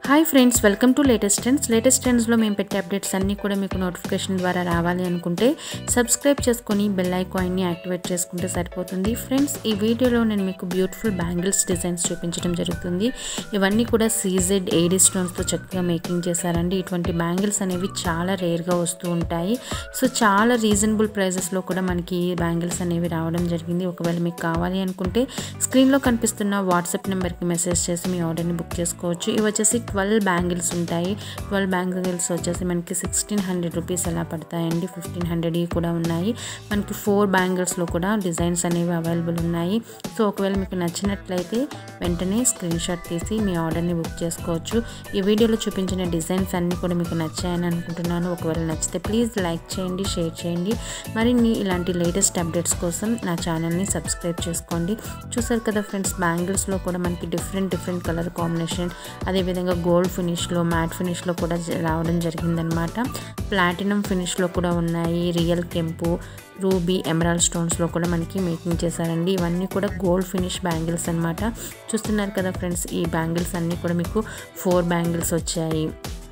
hi friends welcome to latest trends latest ట్రెండ్స్లో మేము పెట్టే అప్డేట్స్ అన్నీ కూడా మీకు నోటిఫికేషన్ ద్వారా రావాలి అనుకుంటే సబ్స్క్రైబ్ చేసుకొని బెల్ ఐకాన్ని యాక్టివేట్ చేసుకుంటే సరిపోతుంది ఫ్రెండ్స్ ఈ వీడియోలో నేను మీకు బ్యూటిఫుల్ బ్యాంగిల్స్ డిజైన్స్ చూపించడం జరుగుతుంది ఇవన్నీ కూడా సీజెడ్ ఏడీ స్టోన్స్తో చక్కగా మేకింగ్ చేశారండి ఇటువంటి బ్యాంగిల్స్ అనేవి చాలా రేర్గా వస్తూ ఉంటాయి సో చాలా రీజనబుల్ ప్రైజెస్లో కూడా మనకి ఈ బ్యాంగిల్స్ అనేవి రావడం జరిగింది ఒకవేళ మీకు కావాలి అనుకుంటే స్క్రీన్లో కనిపిస్తున్న వాట్సాప్ నెంబర్కి మెసేజ్ చేసి మీ ఆర్డర్ని బుక్ చేసుకోవచ్చు ఇవి వచ్చేసి ట్వెల్వ్ బ్యాంగిల్స్ ఉంటాయి ట్వెల్వ్ బ్యాంగిల్స్ వచ్చేసి మనకి సిక్స్టీన్ హండ్రెడ్ రూపీస్ అలా పడతాయండి ఫిఫ్టీన్ హండ్రెడ్ కూడా ఉన్నాయి మనకి ఫోర్ బ్యాంగిల్స్లో కూడా డిజైన్స్ అనేవి అవైలబుల్ ఉన్నాయి సో ఒకవేళ మీకు నచ్చినట్లయితే వెంటనే స్క్రీన్ షాట్ తీసి మీ ఆర్డర్ని బుక్ చేసుకోవచ్చు ఈ వీడియోలో చూపించిన డిజైన్స్ అన్నీ కూడా మీకు నచ్చాయని అనుకుంటున్నాను ఒకవేళ నచ్చితే ప్లీజ్ లైక్ చేయండి షేర్ చేయండి మరిన్ని ఇలాంటి లేటెస్ట్ అప్డేట్స్ కోసం నా ఛానల్ని సబ్స్క్రైబ్ చేసుకోండి చూసారు కదా ఫ్రెండ్స్ బ్యాంగిల్స్లో కూడా మనకి డిఫరెంట్ డిఫరెంట్ కలర్ కాంబినేషన్ అదేవిధంగా గోల్డ్ ఫినిష్లో మ్యాట్ ఫినిష్లో కూడా జ- రావడం జరిగిందనమాట ప్లాటినం ఫినిష్లో కూడా ఉన్నాయి రియల్ కెంపు రూబీ ఎమరాల్డ్ స్టోన్స్లో కూడా మనకి మేకింగ్ చేశారండి ఇవన్నీ కూడా గోల్డ్ ఫినిష్ బ్యాంగిల్స్ అన్నమాట చూస్తున్నారు కదా ఫ్రెండ్స్ ఈ బ్యాంగిల్స్ అన్నీ కూడా మీకు ఫోర్ బ్యాంగిల్స్ వచ్చాయి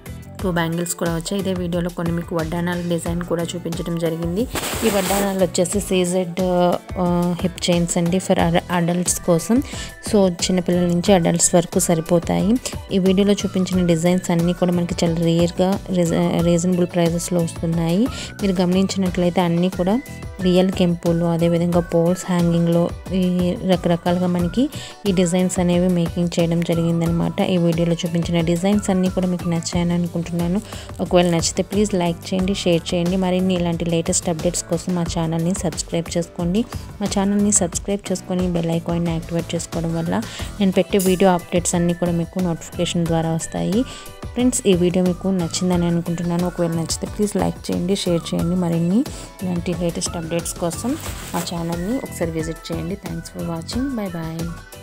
టూ బ్యాంగిల్స్ కూడా వచ్చాయి ఇదే వీడియోలో కొన్ని మీకు వడ్డానాల డిజైన్ కూడా చూపించడం జరిగింది ఈ వడ్డానాలు వచ్చేసి సీజెడ్ హిప్ చైన్స్ అండి ఫర్ అడల్ట్స్ కోసం సో చిన్నపిల్లల నుంచి అడల్ట్స్ వరకు సరిపోతాయి ఈ వీడియోలో చూపించిన డిజైన్స్ అన్నీ కూడా మనకి చాలా రేర్గా రీజనబుల్ ప్రైజెస్లో వస్తున్నాయి మీరు గమనించినట్లయితే అన్నీ కూడా రియల్ కెంపులు అదేవిధంగా పోల్స్ హ్యాంగింగ్లో ఈ రకరకాలుగా మనకి ఈ డిజైన్స్ అనేవి మేకింగ్ చేయడం జరిగిందనమాట ఈ వీడియోలో చూపించిన డిజైన్స్ అన్నీ కూడా మీకు నచ్చాయని అనుకుంటున్నాను ఒకవేళ నచ్చితే ప్లీజ్ లైక్ చేయండి షేర్ చేయండి మరిన్ని ఇలాంటి లేటెస్ట్ అప్డేట్స్ కోసం మా ఛానల్ని సబ్స్క్రైబ్ చేసుకోండి మా ఛానల్ని సబ్స్క్రైబ్ చేసుకొని బెల్ ఐకాన్ని యాక్టివేట్ చేసుకోవడం వల్ల నేను పెట్టే వీడియో అప్డేట్స్ అన్నీ కూడా మీకు నోటిఫికేషన్ ద్వారా వస్తాయి ఫ్రెండ్స్ ఈ వీడియో మీకు నచ్చిందని అనుకుంటున్నాను ఒకవేళ నచ్చితే ప్లీజ్ లైక్ చేయండి షేర్ చేయండి మరిన్ని ఇలాంటి లేటెస్ట్ అప్డేట్స్ కోసం మా ఛానల్ని ఒకసారి విజిట్ చేయండి thanks for watching bye bye